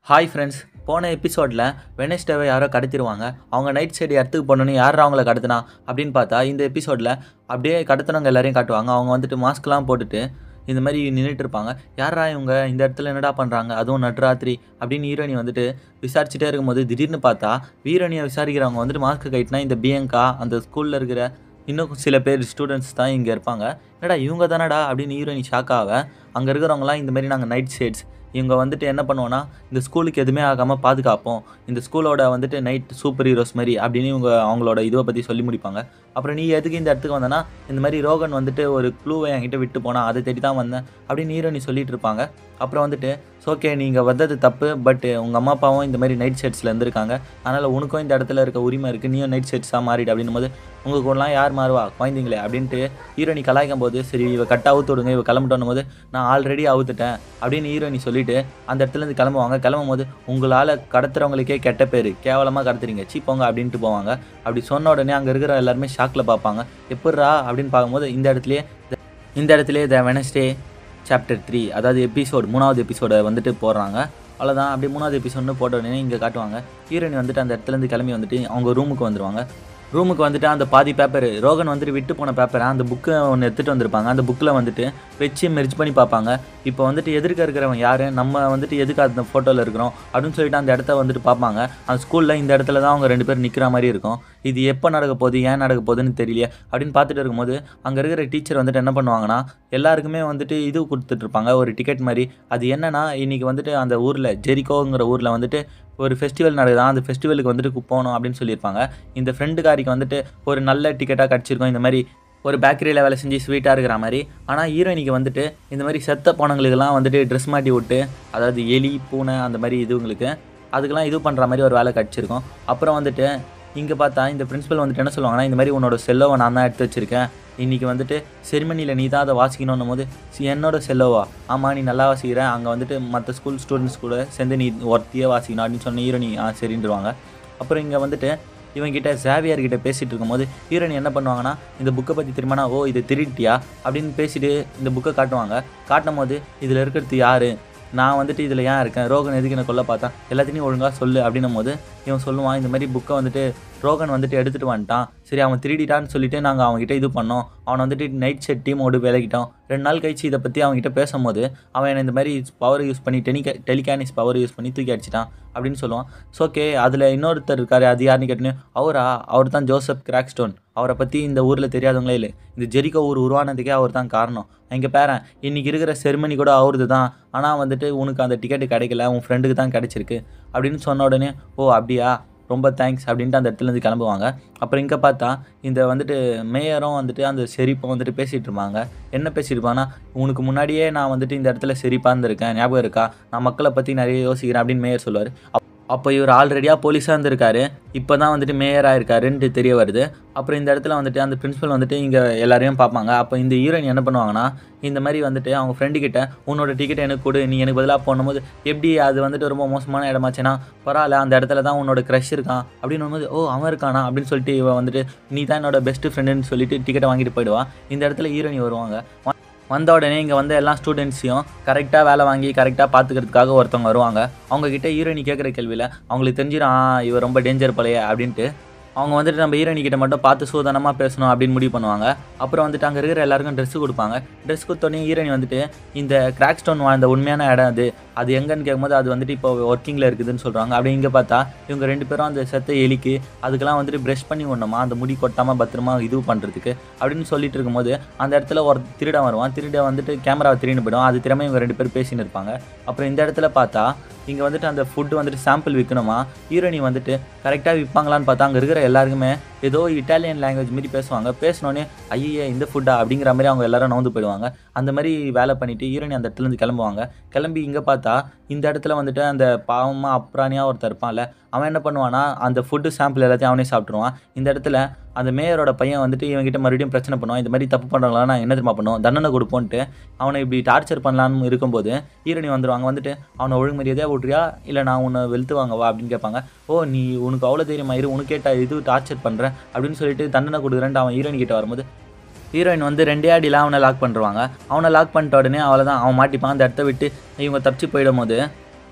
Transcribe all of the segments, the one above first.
hi friends போன எபிசோடில் வெனஸ்டேவை யாரோ கடத்திடுவாங்க அவங்க நைட் சைடு இடத்துக்கு போகணுன்னு யார் அவங்கள கடத்தினா அப்படின்னு பார்த்தா இந்த எபிசோடில் அப்படியே கடத்தினவங்க எல்லாரையும் காட்டுவாங்க அவங்க வந்துட்டு மாஸ்க்லாம் போட்டுட்டு இந்த மாதிரி நின்றுட்டு இருப்பாங்க யாரா இவங்க இந்த இடத்துல என்னடா பண்ணுறாங்க அதுவும் நடுராத்திரி அப்படின்னு ஹீரோனி வந்துட்டு விசாரிச்சுட்டே இருக்கும்போது திடீர்னு பார்த்தா வீரணியை விசாரிக்கிறவங்க வந்துட்டு மாஸ்க் கைட்டினா இந்த பியங்கா அந்த ஸ்கூலில் இருக்கிற இன்னும் சில பேர் ஸ்டூடெண்ட்ஸ் தான் இங்கே இருப்பாங்க என்னடா இவங்க தானடா அப்படின்னு ஹீரோயினி ஷாக்காக அங்கே இருக்கிறவங்களாம் இந்த மாதிரி நாங்கள் நைட் ஷேட்ஸ் இவங்க வந்துட்டு என்ன பண்ணுவோன்னா இந்த ஸ்கூலுக்கு எதுவுமே ஆகாமல் பாதுகாப்போம் இந்த ஸ்கூலோட வந்துட்டு நைட் சூப்பர் ஹீரோஸ் மாதிரி அப்படின்னு இவங்க அவங்களோட இதுவை பற்றி சொல்லி முடிப்பாங்க அப்புறம் நீ எதுக்கு இந்த இடத்துக்கு வந்தனா இந்த மாதிரி ரோகன் வந்துட்டு ஒரு க்ளூவை என்கிட்ட விட்டு போனா அதை தேடி தான் வந்தேன் அப்படின்னு ஹீரோனி சொல்லிட்டு இருப்பாங்க அப்புறம் வந்துட்டு ஓகே நீங்கள் வந்தது தப்பு பட் உங்கள் அம்மா அப்பாவும் இந்த மாதிரி நைட் ஷர்ட்ஸில் இருந்திருக்காங்க அதனால் உனக்கும் இந்த இடத்துல இருக்க உரிமை இருக்குது நீயும் நைட் ஷர்ட்ஸாக மாறிடு அப்படின்னும் போது உங்கள் கூடலாம் யார் மாறுவா குழந்தைங்களே அப்படின்ட்டு ஹீரோனி கலாய்க்கும் போது சரி இவ கட்ட அவுத்து விடுங்க இவ கிளம்பிட்டோன்னும் போது நான் ஆல்ரெடி அவுத்துட்டேன் அப்படின்னு ஹீரோனி சொல்லிட்டு அந்த இடத்துலேருந்து கிளம்புவாங்க கிளம்பும் போது உங்களால் கடத்துறவங்களுக்கே கெட்ட பேர் கேவலமாக கடத்துறீங்க சீ போங்க அப்படின்ட்டு போவாங்க அப்படி சொன்ன உடனே அங்கே இருக்கிற எல்லாருமே ஷாக்கில் பார்ப்பாங்க எப்பட்றா அப்படின்னு பார்க்கும்போது இந்த இடத்துலயே இந்த இடத்துலயே த வெனஸ்டே சாப்டர் த்ரீ அதாவது எபிசோட் மூணாவது எபிசோடை வந்துட்டு போடுறாங்க அவ்வளோதான் அப்படியே மூணாவது எபிசோட்னு போட்ட உடனே இங்கே காட்டுவாங்க ஹீரோயின் வந்துட்டு அந்த இடத்துலேருந்து கிளம்பி வந்துட்டு அவங்க ரூமுக்கு வந்துருவாங்க ரூமுக்கு வந்துட்டு அந்த பாதி பேப்பர் ரோகன் வந்துட்டு விட்டு போன பேப்பரை அந்த புக்கை ஒன்று எடுத்துகிட்டு வந்திருப்பாங்க அந்த புக்கில் வந்துட்டு வச்சு மெர்ஜ் பண்ணி பார்ப்பாங்க இப்போ வந்துட்டு எதிர்க்க இருக்கிறவன் யார் நம்ம வந்துட்டு எதுக்கு அந்த ஃபோட்டோவில் இருக்கிறோம் அப்படின்னு சொல்லிட்டு அந்த இடத்த வந்துட்டு பார்ப்பாங்க அந்த ஸ்கூலில் இந்த இடத்துல தான் அவங்க ரெண்டு பேர் நிற்கிற மாதிரி இருக்கும் இது எப்போ நடக்க போகுது ஏன் நடக்க போகுதுன்னு தெரியல அப்படின்னு பார்த்துட்டு இருக்கும்போது அங்கே இருக்கிற டீச்சர் வந்துட்டு என்ன பண்ணுவாங்கன்னா எல்லாருக்குமே வந்துட்டு இது கொடுத்துட்ருப்பாங்க ஒரு டிக்கெட் மாதிரி அது என்னன்னா இன்றைக்கி வந்துட்டு அந்த ஊரில் ஜெரிகோங்கிற ஊரில் வந்துட்டு ஒரு ஃபெஸ்டிவல் நடக்குதா அந்த ஃபெஸ்டிவலுக்கு வந்துட்டு போகணும் அப்படின்னு சொல்லியிருப்பாங்க இந்த ஃப்ரெண்டுக்காரிக்கு வந்துட்டு ஒரு நல்ல டிக்கெட்டாக கிடச்சிருக்கும் இந்த மாதிரி ஒரு பேக்கரியில் வேலை செஞ்சு ஸ்வீட்டாக இருக்கிற மாதிரி ஆனால் ஹீரோயினிக்கு வந்துட்டு இந்த மாதிரி செத்த போனவங்களுக்கெல்லாம் வந்துட்டு ட்ரெஸ் மாட்டி விட்டு அதாவது எலி பூனை அந்த மாதிரி இதுங்களுக்கு அதுக்கெல்லாம் இது பண்ணுற மாதிரி ஒரு வேலை கிடச்சிருக்கும் அப்புறம் வந்துட்டு இங்கே பார்த்தா இந்த பிரின்சிபல் வந்துட்டு என்ன சொல்லுவாங்கன்னா இந்த மாதிரி உன்னோட செல்லோவை நான் தான் எடுத்து வச்சுருக்கேன் இன்றைக்கி வந்துட்டு செரிமனியில் நீ தான் அதை வாசிக்கணும்னும் போது "சி, என்னோட செல்லோவா ஆமாம் நீ நல்லா வாசிக்கிற அங்கே வந்துட்டு மற்ற ஸ்கூல் ஸ்டூடெண்ட்ஸ் கூட சேர்ந்து நீ ஒருத்தியே வாசிக்கணும் அப்படின்னு சொன்ன ஹீரோனி ஆ சரின்றுவாங்க அப்புறம் இங்கே வந்துட்டு இவங்கிட்ட ஜாவியார் கிட்ட பேசிகிட்டு இருக்கும்போது ஹீரோனி என்ன பண்ணுவாங்கன்னா இந்த புக்கை பற்றி தெரியுமானா ஓ இது திருட்டியா அப்படின்னு பேசிட்டு இந்த புக்கை காட்டுவாங்க காட்டும் போது இதில் இருக்கிறது யார் நான் வந்துட்டு இதில் ஏன் இருக்கேன் ரோகன் எதுக்கு என்ன கொல்ல பார்த்தா எல்லாத்தையும் ஒழுங்காக சொல்லு அப்படின்னும் போது இவன் சொல்லுவான் இந்த மாதிரி புக்கை வந்துட்டு ரோகன் வந்துட்டு எடுத்துகிட்டு வந்துட்டான் சரி அவன் திருடிட்டான்னு சொல்லிட்டு நாங்கள் அவன்கிட்ட இது பண்ணோம் அவனை வந்துட்டு நைட் செட் டீமோடு விலகிட்டோம் ரெண்டு நாள் கழிச்சு இதை பற்றி அவன்கிட்ட பேசும்போது அவன் என்னை இந்த மாதிரி பவர் யூஸ் பண்ணி டெலிகா டெலிகானிக்ஸ் பவர் யூஸ் பண்ணி தூக்கி அடிச்சிட்டான் அப்படின்னு சொல்லுவான் ஸோ ஓகே அதில் இன்னொருத்தர் இருக்காரு அது யாருன்னு கேட்டுன்னு அவரா அவர் தான் ஜோசப் கிராக்ஸ்டோன் அவரை பற்றி இந்த ஊரில் தெரியாதவங்களே இல்லை இந்த ஜெரிகோ ஊர் உருவானதுக்கே அவர் தான் காரணம் இங்கே பேரன் இன்றைக்கி இருக்கிற செருமனி கூட அவரது தான் ஆனால் வந்துட்டு உனக்கு அந்த டிக்கெட்டு கிடைக்கல உன் ஃப்ரெண்டுக்கு தான் கிடைச்சிருக்கு அப்படின்னு சொன்ன உடனே ஓ அப்படியா ரொம்ப தேங்க்ஸ் அப்படின்ட்டு அந்த இடத்துலேருந்து கிளம்புவாங்க அப்புறம் இங்கே பார்த்தா இந்த வந்துட்டு மேயரும் வந்துட்டு அந்த செரிப்பும் வந்துட்டு பேசிகிட்டு இருப்பாங்க என்ன பேசிட்டு இருப்பாங்கன்னா உனக்கு முன்னாடியே நான் வந்துட்டு இந்த இடத்துல செரிப்பாக இருந்திருக்கேன் ஞாபகம் இருக்கா நான் மக்களை பற்றி நிறைய யோசிக்கிறேன் அப்படின்னு மேயர் சொல்லுவார் அப்போ இவர் ஆல்ரெடியாக போலீஸாக இருந்திருக்காரு இப்போ தான் வந்துட்டு மேயராக இருக்காருன்ட்டு தெரிய வருது அப்புறம் இந்த இடத்துல வந்துட்டு அந்த பிரின்சிபல் வந்துட்டு இங்கே எல்லாரையும் பார்ப்பாங்க அப்போ இந்த ஹீரோயின் என்ன பண்ணுவாங்கன்னா இந்த மாதிரி வந்துட்டு அவங்க ஃப்ரெண்டு கிட்ட உன்னோட டிக்கெட் எனக்கு கொடு நீ எனக்கு பதிலாக போகும்போது எப்படி அது வந்துட்டு ரொம்ப மோசமான இடமாச்சுன்னா பரவாயில்ல அந்த இடத்துல தான் உன்னோட க்ரஷ் இருக்கான் அப்படின்னு போது ஓ அவன் இருக்கானா அப்படின்னு சொல்லிட்டு இவ வந்துட்டு நீ தான் என்னோட பெஸ்ட் ஃப்ரெண்டுன்னு சொல்லிட்டு டிக்கெட்டை வாங்கிட்டு போயிடுவா இந்த இடத்துல ஹீரோயின் வருவாங்க வந்த உடனே இங்கே வந்து எல்லா ஸ்டூடெண்ட்ஸையும் கரெக்டாக வேலை வாங்கி கரெக்டாக பார்த்துக்கிறதுக்காக ஒருத்தவங்க வருவாங்க அவங்கக்கிட்ட ஹீரோயினி கேட்குற கேள்வியில் அவங்களுக்கு தெரிஞ்சிடும் "ஆ, இவ ரொம்ப டேஞ்சர் போலையே அப்படின்ட்டு அவங்க வந்துட்டு நம்ம ஹீரோயினி கிட்ட மட்டும் பார்த்து சூதனமாக பேசணும் அப்படின்னு முடிவு பண்ணுவாங்க அப்புறம் வந்துட்டு அங்கே இருக்கிற எல்லாருக்கும் ட்ரெஸ் கொடுப்பாங்க ட்ரெஸ் கொடுத்தோடனே ஹீரோயினி வந்துட்டு இந்த கிராக் ஸ்டோன் வாழ்ந்த உண்மையான இடம் அது அது எங்கன்னு கேட்கும்போது அது வந்துட்டு இப்போ ஒர்க்கிங்கில் இருக்குதுன்னு சொல்கிறாங்க அப்படி இங்கே பார்த்தா இவங்க ரெண்டு பேரும் அந்த செத்த எலிக்கு அதுக்கெல்லாம் வந்துட்டு ப்ரஷ் பண்ணி விடணுமா அந்த முடி கொட்டாமல் பத்திரமா இது பண்ணுறதுக்கு அப்படின்னு சொல்லிட்டு இருக்கும்போது அந்த இடத்துல ஒரு திருடன் வருவான் திருடன் வந்துட்டு கேமராவை திருடின்னு போயிடும் அது திறமை இவங்க ரெண்டு பேரும் பேசின்னு இருப்பாங்க அப்புறம் இந்த இடத்துல பார்த்தா இங்கே வந்துட்டு அந்த ஃபுட்டு வந்துட்டு சாம்பிள் விற்கணுமா ஹீரோயினி வந்துட்டு கரெக்டாக விற்பாங்களான்னு பார்த்தா அங்கே இருக்கிற எல்லாருக்குமே ஏதோ இட்டாலியன் லாங்குவேஜ் மாரி பேசுவாங்க பேசினோடனே ஐயே இந்த ஃபுட்டா அப்படிங்கிற மாதிரி அவங்க எல்லாரும் நவுந்து போயிடுவாங்க அந்த மாதிரி வேலை பண்ணிட்டு ஹீரோயினி அந்த இடத்துலேருந்து கிளம்புவாங்க கிளம்பி இங்கே பார்த்தா இந்த இடத்துல வந்துட்டு அந்த பாவமாக அப்ராணியாக ஒருத்தர் இருப்பான்ல அவன் என்ன பண்ணுவான்னா அந்த ஃபுட்டு சாம்பிள் எல்லாத்தையும் அவனே சாப்பிட்ருவான் இந்த இடத்துல அந்த மேயரோட பையன் வந்துட்டு இவன்கிட்ட மறுபடியும் பிரச்சனை பண்ணுவான் இந்த மாதிரி தப்பு பண்ணுறாங்களா நான் என்ன தெரியுமா பண்ணுவோம் தண்டனை கொடுப்போன்ட்டு அவனை இப்படி டார்ச்சர் பண்ணலான்னு இருக்கும்போது ஹீரோனி வந்துடுவாங்க வந்துட்டு அவனை ஒழுங்குமரியாதையாக விட்றியா இல்லை நான் உன்னை வெளுத்து வாங்கவா அப்படின்னு கேட்பாங்க ஓ நீ உனக்கு அவ்வளோ தெரியுமா இரு உனக்கு கேட்ட இது டார்ச்சர் பண்ணுறேன் அப்படின்னு சொல்லிட்டு தண்டனை கொடுக்குறேன்ட்டு அவன் ஹீரோயின் கிட்ட வரும்போது ஹீரோயின் வந்து ரெண்டே அடியில் அவனை லாக் பண்ணுருவாங்க அவனை லாக் பண்ணிட்ட உடனே அவ்வளோதான் அவன் மாட்டிப்பான் அந்த இடத்த விட்டு இவங்க தப்பிச்சு போயிடும் போது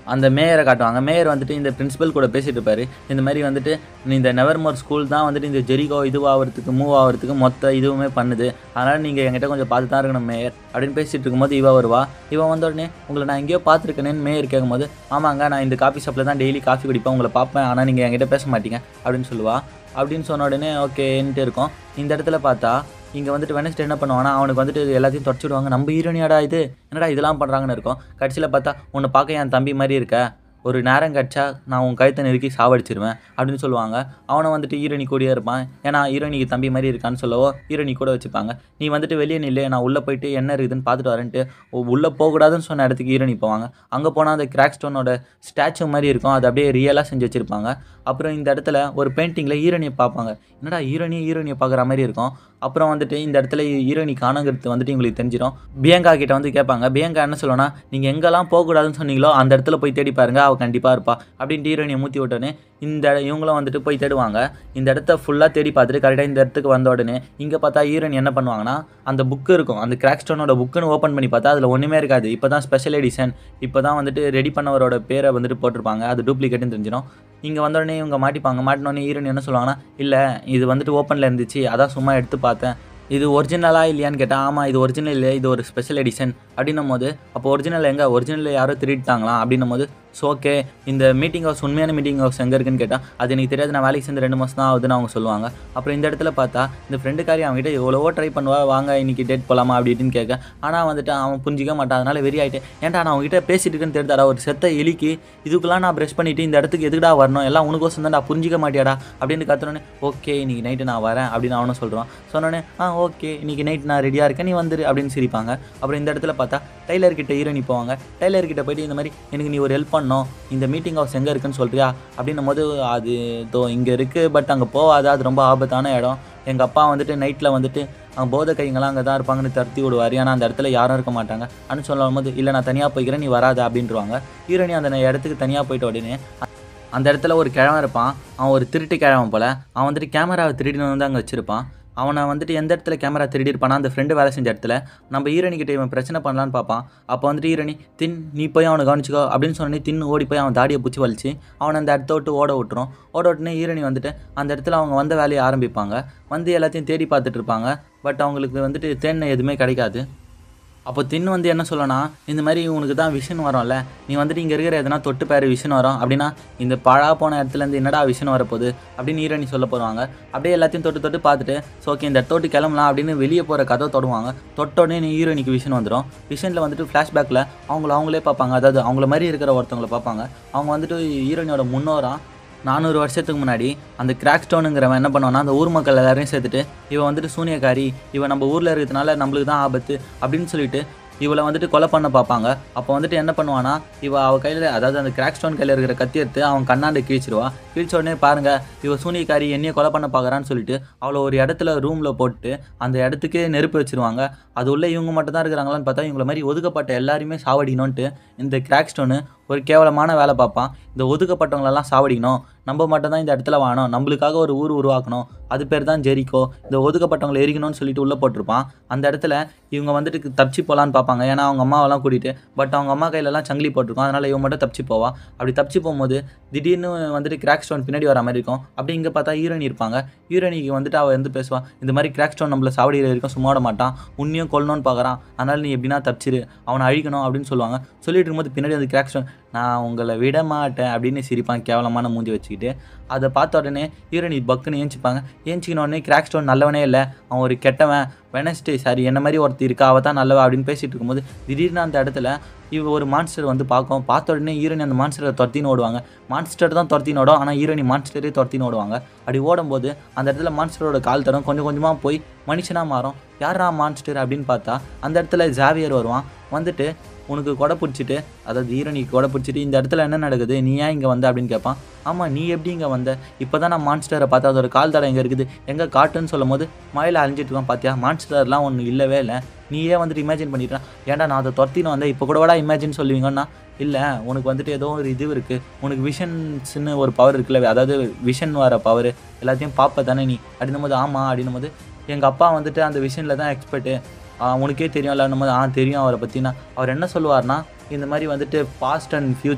அந்த மேயரை காட்டுவாங்க மேயர் வந்துட்டு இந்த பிரின்சிபல் கூட பேசிட்டு இருப்பாரு இந்த மாதிரி வந்துட்டு நீ இந்த நெவர்மோர் ஸ்கூல் தான் வந்துட்டு இந்த ஜெரிகோ இதுவாகிறதுக்கு மூவ் ஆகிறதுக்கு மொத்த இதுவுமே பண்ணுது அதனால் நீங்கள் என்கிட்ட கொஞ்சம் பார்த்து தான் இருக்கணும் மேயர் அப்படின்னு பேசிட்டு இருக்கும்போது இவ வருவா இவன் வந்த உடனே உங்களை நான் எங்கேயோ பார்த்துருக்கேனேன்னு மேயர் கேட்கும்போது ஆமாங்க நான் இந்த காஃபி ஷாப்பில் தான் டெய்லி காஃபி குடிப்பேன் உங்களை பார்ப்பேன் ஆனால் நீங்கள் என்கிட்ட பேச மாட்டீங்க அப்படின்னு சொல்லுவா அப்படின்னு சொன்ன உடனே ஓகேன்ட்டு இருக்கும் இந்த இடத்துல பார்த்தா இங்கே வந்துட்டு வெனஸ்டே என்ன பண்ணுவானா அவனுக்கு வந்துட்டு இது எல்லாத்தையும் தொடச்சிடுவாங்க நம்ம ஹீரோனியாடா இது என்னடா இதெல்லாம் பண்ணுறாங்கன்னு இருக்கும் கடைசியில் பார்த்தா உன்னை பார்க்க என் தம்பி மாதிரி இருக்க ஒரு நேரம் கிடச்சா நான் உன் கழுத்தை நெருக்கி சாவடிச்சிருவேன் அப்படின்னு சொல்லுவாங்க அவனை வந்துட்டு ஈரணி கூடயே இருப்பான் ஏன்னா ஈரணிக்கு தம்பி மாதிரி இருக்கான்னு சொல்லவோ ஈரணி கூட வச்சுப்பாங்க நீ வந்துட்டு வெளியே நில்லு நான் உள்ளே போயிட்டு என்ன இருக்குதுன்னு பார்த்துட்டு வரேன்ட்டு உள்ளே போகக்கூடாதுன்னு சொன்ன இடத்துக்கு ஈரணி போவாங்க அங்கே போனால் அந்த கிராக் ஸ்டோனோட ஸ்டாச்சு மாதிரி இருக்கும் அது அப்படியே ரியலாக செஞ்சு வச்சுருப்பாங்க அப்புறம் இந்த இடத்துல ஒரு பெயிண்டிங்கில் ஈரணியை பார்ப்பாங்க என்னடா ஈரணியை ஈரணியை பார்க்குற மாதிரி இருக்கும் அப்புறம் வந்துட்டு இந்த இடத்துல ஈரணி காணுங்கிறது வந்துட்டு உங்களுக்கு தெரிஞ்சிடும் பியங்கா கிட்ட வந்து கேட்பாங்க பியங்கா என்ன சொல்லுவோன்னா நீங்கள் எங்கெல்லாம் போகக்கூடாதுன்னு சொன்னீங்களோ அந்த இடத்துல போய் தேடி பாருங்க அவள் கண்டிப்பாக இருப்பா அப்படின்ட்டு ஈரணியை மூத்தி விட்டோன்னே இந்த இவங்களும் வந்துட்டு போய் தேடுவாங்க இந்த இடத்த ஃபுல்லாக தேடி பார்த்துட்டு கரெக்டாக இந்த இடத்துக்கு வந்த உடனே இங்கே பார்த்தா ஈரணி என்ன பண்ணுவாங்கன்னா அந்த புக்கு இருக்கும் அந்த கிராக் ஸ்டோனோட புக்குன்னு ஓப்பன் பண்ணி பார்த்தா அதில் ஒன்றுமே இருக்காது இப்போ தான் ஸ்பெஷல் எடிஷன் இப்போ தான் வந்துட்டு ரெடி பண்ணவரோட பேரை வந்துட்டு போட்டிருப்பாங்க அது டூப்ளிகேட்னு தெரிஞ்சிடும் இங்கே வந்த உடனே இவங்க மாட்டிப்பாங்க மாட்டினோடனே ஈரணி என்ன சொல்லுவாங்கன்னா இல்லை இது வந்துட்டு ஓப்பனில் இருந்துச்சு அதான் சும்மா எடுத்து பார்த்தேன் இது ஒரிஜினலா இல்லையான்னு கேட்டால் ஆமாம் இது ஒரிஜினல் இல்லை இது ஒரு ஸ்பெஷல் எடிஷன் அப்படின்னும் போது அப்போ ஒரிஜினல் எங்கே ஒரிஜினல் யாரோ திருடிட்டாங்களா அப்படின்னும் போது ஸோ ஓகே இந்த மீட்டிங் ஹவுஸ் உண்மையான மீட்டிங் ஹவுஸ் எங்கே இருக்குன்னு கேட்டால் அது எனக்கு தெரியாது நான் வேலைக்கு சேர்ந்து ரெண்டு மாதம் தான் ஆகுதுன்னு அவங்க சொல்லுவாங்க அப்புறம் இந்த இடத்துல பார்த்தா இந்த ஃப்ரெண்டுக்காரி அவங்ககிட்ட எவ்வளவோ ட்ரை பண்ணுவா வாங்க இன்னைக்கு டேட் போகலாமா அப்படி இப்படின்னு கேட்க ஆனால் வந்துட்டு அவன் புரிஞ்சிக்க மாட்டான் அதனால வெறி ஆகிட்டு ஏன்டா நான் அவங்ககிட்ட பேசிட்டு இருக்கேன்னு தெரியுதாடா ஒரு செத்த எலிக்கு இதுக்கெல்லாம் நான் ப்ரெஷ் பண்ணிட்டு இந்த இடத்துக்கு எதுக்குடா வரணும் எல்லாம் உனக்கோசம் தான்டா புரிஞ்சிக்க மாட்டியாடா அப்படின்னு கத்துனோடனே ஓகே இன்னைக்கு நைட்டு நான் வரேன் அப்படின்னு அவனும் சொல்கிறான் சொன்னோடனே ஆ ஓகே இன்னைக்கு நைட் நான் ரெடியாக இருக்கேன் நீ வந்துரு அப்படின்னு சிரிப்பாங்க அப்புறம் இந்த இடத்துல பார்த்தா டெய்லர் கிட்ட ஹீரோனி போவாங்க டெய்லர் கிட்ட போயிட்டு இந்த மாதிரி எனக்கு நீ ஒரு ஹெல்ப் பண்ணணும் இந்த மீட்டிங் ஹவுஸ் எங்கே இருக்குன்னு சொல்றியா அப்படின்னும் போது அது தோ இங்கே இருக்குது பட் அங்கே போகாத அது ரொம்ப ஆபத்தான இடம் எங்கள் அப்பா வந்துட்டு நைட்டில் வந்துட்டு அங்கே போதை கைங்கெல்லாம் அங்கே தான் இருப்பாங்கன்னு தருத்தி விடுவார் ஏன்னா அந்த இடத்துல யாரும் இருக்க மாட்டாங்க அப்படின்னு சொல்லும் போது இல்லை நான் தனியாக போய்க்கிறேன் நீ வராத அப்படின்றவாங்க ஹீரோனி அந்த இடத்துக்கு தனியாக போயிட்ட உடனே அந்த இடத்துல ஒரு கிழவன் இருப்பான் அவன் ஒரு திருட்டு கிழவன் போல் அவன் வந்துட்டு கேமராவை திருடினு வந்து அங்கே வச்சுருப்பான் அவனை வந்துட்டு எந்த இடத்துல கேமரா திருடி இருப்பானா அந்த ஃப்ரெண்டு வேலை செஞ்ச இடத்துல நம்ம ஈரணி கிட்ட இவன் பிரச்சனை பண்ணலான்னு பார்ப்பான் அப்போ வந்துட்டு ஈரணி தின் நீ போய் அவனை கவனிச்சிக்கோ அப்படின்னு சொன்னே தின் ஓடி போய் அவன் தாடியை பிடிச்சி வலிச்சு அவனை அந்த இடத்த விட்டு ஓட விட்டுரும் ஓட விட்டுனே ஈரணி வந்துட்டு அந்த இடத்துல அவங்க வந்த வேலையை ஆரம்பிப்பாங்க வந்து எல்லாத்தையும் தேடி பார்த்துட்டு இருப்பாங்க பட் அவங்களுக்கு வந்துட்டு தேடின எதுவுமே கிடைக்காது அப்போ தின்னு வந்து என்ன சொல்லணும் இந்த மாதிரி உனக்கு தான் விஷன் வரும்ல நீ வந்துட்டு இங்கே இருக்கிற எதனா தொட்டு பேர் விஷன் வரும் அப்படின்னா இந்த பழா போன இடத்துலேருந்து என்னடா விஷன் வரப்போகுது அப்படின்னு ஈரணி சொல்ல போடுவாங்க அப்படியே எல்லாத்தையும் தொட்டு தொட்டு பார்த்துட்டு ஸோ ஓகே இந்த தொட்டு கிளம்பலாம் அப்படின்னு வெளியே போகிற கதை தொடுவாங்க தொட்ட உடனே நீ ஹீரோனிக்கு விஷன் வந்துடும் விஷனில் வந்துட்டு ஃப்ளாஷ்பேக்கில் அவங்கள அவங்களே பார்ப்பாங்க அதாவது அவங்கள மாதிரி இருக்கிற ஒருத்தவங்களை பார்ப்பாங்க அவங்க வந்துட்டு ஹீரோனியோட முன்னோரா நானூறு வருஷத்துக்கு முன்னாடி அந்த கிராக் ஸ்டோனுங்கிறவன் என்ன பண்ணுவான்னா அந்த ஊர் மக்கள் எல்லாரையும் சேர்த்துட்டு இவன் வந்துட்டு சூனியக்காரி இவன் நம்ம ஊரில் இருக்கிறதுனால நம்மளுக்கு தான் ஆபத்து அப்படின்னு சொல்லிட்டு இவளை வந்துட்டு கொலை பண்ண பார்ப்பாங்க அப்போ வந்துட்டு என்ன பண்ணுவானா இவ அவ கையில் அதாவது அந்த கிராக் ஸ்டோன் கையில் இருக்கிற கத்தி எடுத்து அவன் கண்ணாண்டு கிழிச்சிருவா கிழிச்ச உடனே பாருங்க இவ சூனியக்காரி என்னைய கொலை பண்ண பார்க்குறான்னு சொல்லிட்டு அவளை ஒரு இடத்துல ரூமில் போட்டு அந்த இடத்துக்கே நெருப்பு வச்சிருவாங்க அது உள்ள இவங்க மட்டும் தான் இருக்கிறாங்களான்னு பார்த்தா இவங்கள மாதிரி ஒதுக்கப்பட்ட எல்லாரையுமே சாவடிக்கணும்ன்ட்டு இந்த கிராக் ஸ்டோனு ஒரு கேவலமான வேலை பார்ப்பான் இந்த ஒதுக்கப்பட்டவங்களெல்லாம் சாவடிக்கணும் நம்ம மட்டும் தான் இந்த இடத்துல வாழணும் நம்மளுக்காக ஒரு ஊர் உருவாக்கணும் அது பேர் தான் ஜெரிக்கோ இந்த ஒதுக்கப்பட்டவங்களை எரிக்கணும்னு சொல்லிட்டு உள்ளே போட்டிருப்பான் அந்த இடத்துல இவங்க வந்துட்டு தப்பிச்சு போகலான்னு பார்ப்பாங்க ஏன்னா அவங்க அம்மாவெல்லாம் கூட்டிகிட்டு பட் அவங்க அம்மா கையிலலாம் சங்கிலி போட்டிருக்கோம் அதனால் இவன் மட்டும் தப்பிச்சு போவா அப்படி தப்பிச்சு போகும்போது திடீர்னு வந்துட்டு கிராக் ஸ்டோன் பின்னாடி வர மாதிரி இருக்கும் அப்படி இங்கே பார்த்தா ஹீரோனி இருப்பாங்க ஹீரோனிக்கு வந்துட்டு அவள் வந்து பேசுவா இந்த மாதிரி கிராக் ஸ்டோன் நம்மளை சாவடிக்கிற வரைக்கும் சும்மா விட மாட்டான் உன்னையும் கொல்லணும்னு பார்க்குறான் அதனால் நீ எப்படின்னா தப்பிச்சிரு அவனை அழிக்கணும் அப்படின்னு சொல்லுவாங்க சொல்லிட்டு இருக்கும்போது பின்னாடி அந்த கிராக் ஸ்டோன் நான் உங்களை விட மாட்டேன் அப்படின்னு சிரிப்பான் கேவலமான மூஞ்சி வச்சுக்கிட்டு அதை பார்த்த உடனே ஹீரோனி பக்குன்னு ஏஞ்சிப்பாங்க ஏஞ்சிக்கின உடனே கிராக் ஸ்டோன் நல்லவனே இல்லை அவன் ஒரு கெட்டவன் வெனஸ்டே சாரி என்ன மாதிரி ஒருத்தர் இருக்கா அவள் தான் நல்லவ அப்படின்னு பேசிட்டு இருக்கும்போது திடீர்னு அந்த இடத்துல இவ ஒரு மான்ஸ்டர் வந்து பார்க்கும் பார்த்த உடனே ஹீரோனி அந்த மான்ஸ்டரை துரத்தின்னு ஓடுவாங்க மான்ஸ்டர் தான் துரத்தின்னு ஓடும் ஆனால் ஹீரோனி மான்ஸ்டரே துரத்தின்னு ஓடுவாங்க அப்படி ஓடும்போது அந்த இடத்துல மான்ஸ்டரோட கால் தடம் கொஞ்சம் கொஞ்சமாக போய் மனுஷனாக மாறும் யாரா மான்ஸ்டர் அப்படின்னு பார்த்தா அந்த இடத்துல ஜாவியர் வருவான் வந்துட்டு உனக்கு கொடை பிடிச்சிட்டு அதாவது ஹீரோனிக்கு கொடை பிடிச்சிட்டு இந்த இடத்துல என்ன நடக்குது நீ ஏன் இங்கே வந்த அப்படின்னு கேட்பான் ஆமாம் நீ எப்படி இங்கே வந்த இப்போ தான் நான் மான்ஸ்டரை பார்த்தா அதோட கால் தடம் எங்கே இருக்குது எங்கே காட்டுன்னு சொல்லும் போது மழையில் அழிஞ்சிட்டு இருக்கான் பார்த்தியா மான்ஸ்டர்லாம் ஒன்று இல்லவே இல்லை நீயே வந்துட்டு இமேஜின் பண்ணிட்டான் ஏன்டா நான் அதை துரத்தின்னு வந்தேன் இப்போ கூட வாடா இமேஜின் சொல்லுவீங்கன்னா இல்லை உனக்கு வந்துட்டு ஏதோ ஒரு இது இருக்குது உனக்கு விஷன்ஸ்னு ஒரு பவர் இருக்குல்ல அதாவது விஷன் வர பவர் எல்லாத்தையும் பார்ப்ப தானே நீ அப்படின்னும் போது ஆமாம் அப்படின்னும் போது எங்கள் அப்பா வந்துட்டு அந்த விஷனில் தான் எக்ஸ்பர்ட்டு உனக்கே தெரியும்ல போது ஆ தெரியும் அவரை பற்றினா அவர் என்ன சொல்லுவார்னா இந்த மாதிரி வந்துட்டு பாஸ்ட் அண்ட் ஃப்யூச்சர்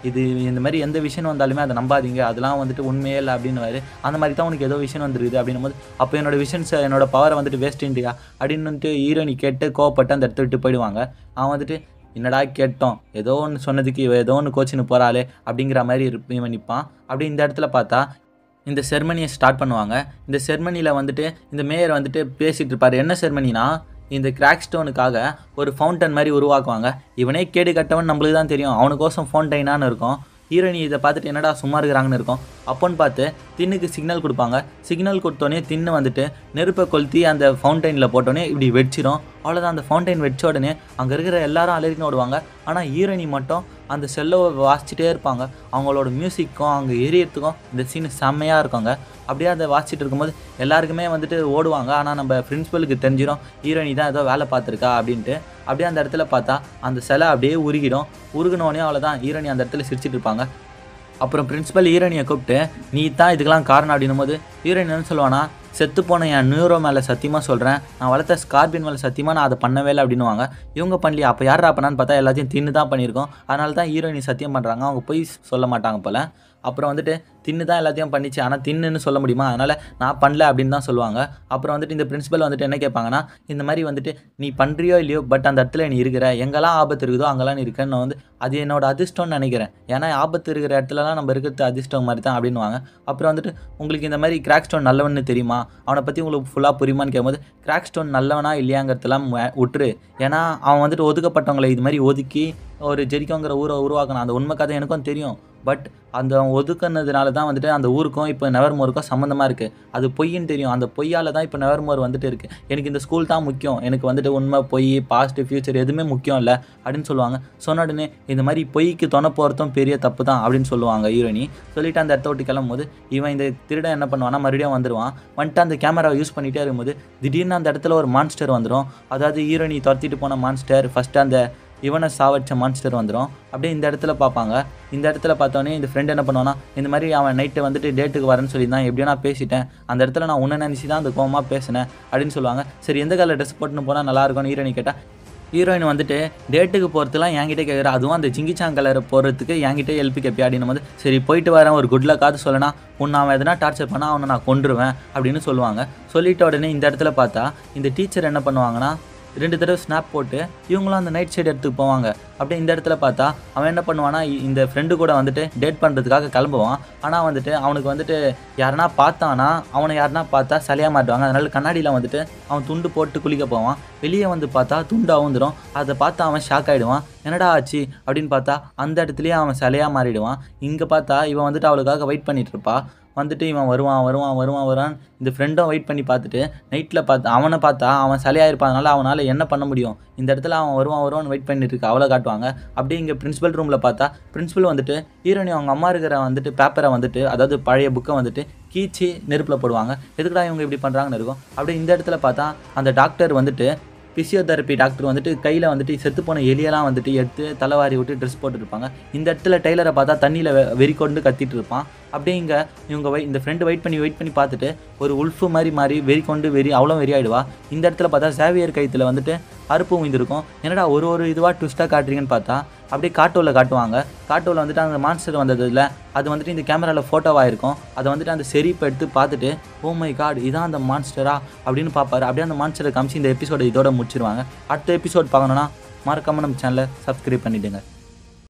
இது இந்த மாதிரி எந்த விஷயம் வந்தாலுமே அதை நம்பாதீங்க அதெல்லாம் வந்துட்டு உண்மையே இல்லை அப்படின்னு அந்த மாதிரி தான் உனக்கு ஏதோ விஷயம் வந்துருக்குது அப்படின்னும் போது அப்போ என்னோட விஷன்ஸ் என்னோட பவரை வந்துட்டு வேஸ்ட் இண்டியா அப்படின்னுட்டு ஹீரோயினி கேட்டு கோவப்பட்டு அந்த இடத்த விட்டு போயிடுவாங்க அவன் வந்துட்டு என்னடா கேட்டோம் ஏதோ ஒன்று சொன்னதுக்கு இவ ஏதோ ஒன்று கோச்சின்னு போகிறாளே அப்படிங்கிற மாதிரி இருப்ப இவன் நிற்பான் அப்படி இந்த இடத்துல பார்த்தா இந்த செர்மனியை ஸ்டார்ட் பண்ணுவாங்க இந்த செர்மனியில் வந்துட்டு இந்த மேயர் வந்துட்டு பேசிகிட்டு இருப்பார் என்ன செர்மனினா இந்த கிராக் ஸ்டோனுக்காக ஒரு ஃபவுண்டன் மாதிரி உருவாக்குவாங்க இவனே கேடு கட்டவன் நம்மளுக்கு தான் தெரியும் அவனுக்கோசம் ஃபவுண்டைனான்னு இருக்கும் ஹீரோயினி இதை பார்த்துட்டு என்னடா சும்மா இருக்கிறாங்கன்னு இருக்கும் அப்போன்னு பார்த்து தின்னுக்கு சிக்னல் கொடுப்பாங்க சிக்னல் கொடுத்தோன்னே தின்னு வந்துட்டு நெருப்பை கொளுத்தி அந்த ஃபவுண்டைனில் போட்டோன்னே இப்படி வெடிச்சிரும் அவ்வளோதான் அந்த ஃபவுண்டைன் வெடிச்ச உடனே அங்கே இருக்கிற எல்லாரும் அலறின்னு ஓடுவாங்க ஆனால் ஹீரோயினி மட்டும் அந்த செல்லை வாசிச்சுட்டே இருப்பாங்க அவங்களோட மியூசிக்கும் அங்கே எரியறதுக்கும் இந்த சீன் செம்மையாக இருக்குங்க அப்படியே அதை வாசிச்சுட்டு இருக்கும்போது எல்லாருக்குமே வந்துட்டு ஓடுவாங்க ஆனால் நம்ம பிரின்சிபலுக்கு தெரிஞ்சிடும் ஹீரோயினி தான் ஏதோ வேலை பார்த்துருக்கா அப்படின்ட்டு அப்படியே அந்த இடத்துல பார்த்தா அந்த சிலை அப்படியே உருகிடும் உருகினோடனே அவ்வளோதான் ஹீரோயினி அந்த இடத்துல சிரிச்சிட்டு இருப்பாங்க அப்புறம் பிரின்சிபல் ஹீரோனியை கூப்பிட்டு நீ தான் இதுக்கெல்லாம் காரணம் அப்படின்னும் போது ஹீரோயின் என்ன சொல்லுவானா செத்து போன என் நியூரோ மேலே சத்தியமாக சொல்கிறேன் நான் வளர்த்த ஸ்கார்பின் மேலே சத்தியமாக நான் அதை பண்ணவே இல்லை அப்படின்னுவாங்க இவங்க பண்ணலையா அப்போ யாரா பண்ணான்னு பார்த்தா எல்லாத்தையும் தின்னு தான் பண்ணியிருக்கோம் அதனால தான் ஹீரோயினி சத்தியம் பண்ணுறாங்க அவங்க போய் சொல்ல மாட்டாங்க போல் அப்புறம் வந்துட்டு தின்னு தான் எல்லாத்தையும் பண்ணிச்சு ஆனால் தின்னுன்னு சொல்ல முடியுமா அதனால் நான் பண்ணல அப்படின்னு தான் சொல்லுவாங்க அப்புறம் வந்துட்டு இந்த பிரின்சிபல் வந்துட்டு என்ன கேட்பாங்கன்னா இந்த மாதிரி வந்துட்டு நீ பண்ணுறியோ இல்லையோ பட் அந்த இடத்துல நீ இருக்கிற எங்கெல்லாம் ஆபத்து இருக்குதோ அங்கெல்லாம் நீ இருக்கேன்னு வந்து அது என்னோட அதிர்ஷ்டம்னு நினைக்கிறேன் ஏன்னா ஆபத்து இருக்கிற இடத்துலலாம் நம்ம இருக்கிறது அதிர்ஷ்டம் மாதிரி தான் அப்படின்னுவாங்க அப்புறம் வந்துட்டு உங்களுக்கு இந்த மாதிரி கிராக் ஸ்டோன் நல்லவன்னு தெரியுமா அவனை பற்றி உங்களுக்கு ஃபுல்லாக புரியுமான்னு கேட்கும்போது கிராக் ஸ்டோன் நல்லவனா இல்லையாங்கிறதெல்லாம் வே- விட்டுரு ஏன்னா அவன் வந்துட்டு ஒதுக்கப்பட்டவங்களை இது மாதிரி ஒதுக்கி ஒரு ஜெரிக்கோங்கிற ஊரை உருவாக்கணும் அந்த உண்மை கதை எனக்கும் தெரியும் பட் அந்த அவன் ஒதுக்குனதுனால தான் வந்துட்டு அந்த ஊருக்கும் இப்போ நெவர்மோருக்கும் சம்மந்தமாக இருக்குது அது பொய்ன்னு தெரியும் அந்த பொய்யால் தான் இப்போ நெவர்மோர் வந்துட்டு இருக்குது எனக்கு இந்த ஸ்கூல் தான் முக்கியம் எனக்கு வந்துட்டு உண்மை பொய் பாஸ்ட் ஃப்யூச்சர் எதுவுமே முக்கியம் இல்லை அப்படின்னு சொல்லுவாங்க சொன்ன உடனே இந்த மாதிரி பொய்க்கு துணை போகிறதும் பெரிய தப்பு தான் அப்படின்னு சொல்லுவாங்க ஹீரோயினி சொல்லிட்டு அந்த இடத்த விட்டு கிளம்பும்போது இவன் இந்த திருடன் என்ன பண்ணுவான்னா மறுபடியும் வந்துடுவான் வந்துட்டு அந்த கேமராவை யூஸ் பண்ணிகிட்டே இருக்கும்போது திடீர்னு அந்த இடத்துல ஒரு மான்ஸ்டர் வந்துடும் அதாவது ஹீரோயினி துரத்திட்டு போன மான்ஸ்டர் ஃபஸ்ட்டு அந்த இவனை சாவடிச்ச மான்ஸ்டர் வந்துடும் அப்படியே இந்த இடத்துல பார்ப்பாங்க இந்த இடத்துல பார்த்தோன்னே இந்த ஃப்ரெண்ட் என்ன பண்ணுவானா இந்த மாதிரி அவன் நைட்டு வந்துட்டு டேட்டுக்கு வரேன்னு சொல்லி தான் எப்படியோ நான் பேசிட்டேன் அந்த இடத்துல நான் உன்னை நினச்சி தான் அந்த கோவமாக பேசினேன் அப்படின்னு சொல்லுவாங்க சரி எந்த கலர் ட்ரெஸ் போட்டுன்னு போனால் நல்லா இருக்கும்னு ஹீரோயினி கேட்டால் ஹீரோயின் வந்துட்டு டேட்டுக்கு போகிறதுலாம் என்கிட்ட கேட்குறா அதுவும் அந்த ஜிங்கிச்சாங் கலர் போகிறதுக்கு என்கிட்ட ஹெல்ப் கேட்பியா அப்படின்னு போது சரி போயிட்டு வரேன் ஒரு குட் லக்காவது சொல்லனா உன்னை அவன் எதனா டார்ச்சர் பண்ணால் அவனை நான் கொன்றுவேன் அப்படின்னு சொல்லுவாங்க சொல்லிட்ட உடனே இந்த இடத்துல பார்த்தா இந்த டீச்சர் என்ன பண்ணுவாங்கன்னா ரெண்டு தடவை ஸ்னாப் போட்டு இவங்களும் அந்த நைட் சைடு எடுத்துக்கு போவாங்க அப்படியே இந்த இடத்துல பார்த்தா அவன் என்ன பண்ணுவானா இ- இந்த ஃப்ரெண்டு கூட வந்துட்டு டேட் பண்ணுறதுக்காக கிளம்புவான் ஆனால் வந்துட்டு அவனுக்கு வந்துட்டு யாருனா பார்த்தானா அவனை யாருனா பார்த்தா சலியாக மாட்டுவாங்க அதனால கண்ணாடியில் வந்துட்டு அவன் துண்டு போட்டு குளிக்க போவான் வெளியே வந்து பார்த்தா துண்டு அவுந்துடும் அதை பார்த்து அவன் ஷாக் ஆகிடுவான் என்னடா ஆச்சு அப்படின்னு பார்த்தா அந்த இடத்துலயே அவன் சிலையாக மாறிடுவான் இங்கே பார்த்தா இவன் வந்துட்டு அவளுக்காக வெயிட் பண்ணிட்டு இருப்பா வந்துட்டு இவன் வருவான் வருவான் வருவான் வருவான் இந்த ஃப்ரெண்டும் வெயிட் பண்ணி பார்த்துட்டு நைட்டில் பார்த்து அவனை பார்த்தா அவன் சிலையாக இருப்பாதனால அவனால் என்ன பண்ண முடியும் இந்த இடத்துல அவன் வருவான் வருவான்னு வெயிட் பண்ணிட்டு இருக்கு அவளை காட்டுவாங்க அப்படியே இங்கே பிரின்சிபல் ரூமில் பார்த்தா பிரின்சிபல் வந்துட்டு ஹீரோனி அவங்க அம்மா இருக்கிற வந்துட்டு பேப்பரை வந்துட்டு அதாவது பழைய புக்கை வந்துட்டு கீச்சி நெருப்பில் போடுவாங்க எதுக்குடா இவங்க இப்படி பண்ணுறாங்கன்னு இருக்கும் அப்படியே இந்த இடத்துல பார்த்தா அந்த டாக்டர் வந்துட்டு பிசியோதெரப்பி டாக்டர் வந்துட்டு கையில் வந்துட்டு செத்து போன எலியெல்லாம் வந்துட்டு எடுத்து தலைவாரி விட்டு ட்ரெஸ் போட்டுருப்பாங்க இந்த இடத்துல டெய்லரை பார்த்தா தண்ணியில் வெறி கொண்டு கத்திட்டு இருப்பான் அப்படியே இங்கே இவங்க வை இந்த ஃப்ரெண்டு வெயிட் பண்ணி வெயிட் பண்ணி பார்த்துட்டு ஒரு உல்ஃபு மாதிரி மாறி வெறி கொண்டு வெறி அவ்வளோ வெறி ஆயிடுவா இந்த இடத்துல பார்த்தா சேவியர் கைத்தில் வந்துட்டு அறுப்பு உயிந்திருக்கும் என்னடா ஒரு ஒரு இதுவாக ட்விஸ்ட்டாக காட்டுறீங்கன்னு பார்த்தா அப்படியே காட்டோவில் காட்டுவாங்க காட்டோவில் வந்துட்டு அந்த மான்ஸ்டர் வந்ததில் அது வந்துட்டு இந்த கேமராவில் ஃபோட்டோவாக இருக்கும் அதை வந்துட்டு அந்த செரிப்பை எடுத்து பார்த்துட்டு ஓ மை காட் இதான் அந்த மான்ஸ்டரா அப்படின்னு பார்ப்பாரு அப்படியே அந்த மான்ஸ்டரை காமிச்சு இந்த எபிசோட இதோட முடிச்சிருவாங்க அடுத்த எபிசோட் பார்க்கணுன்னா மறக்காம நம்ம சேனலை சப்ஸ்கிரைப் பண்ணிவிடுங்க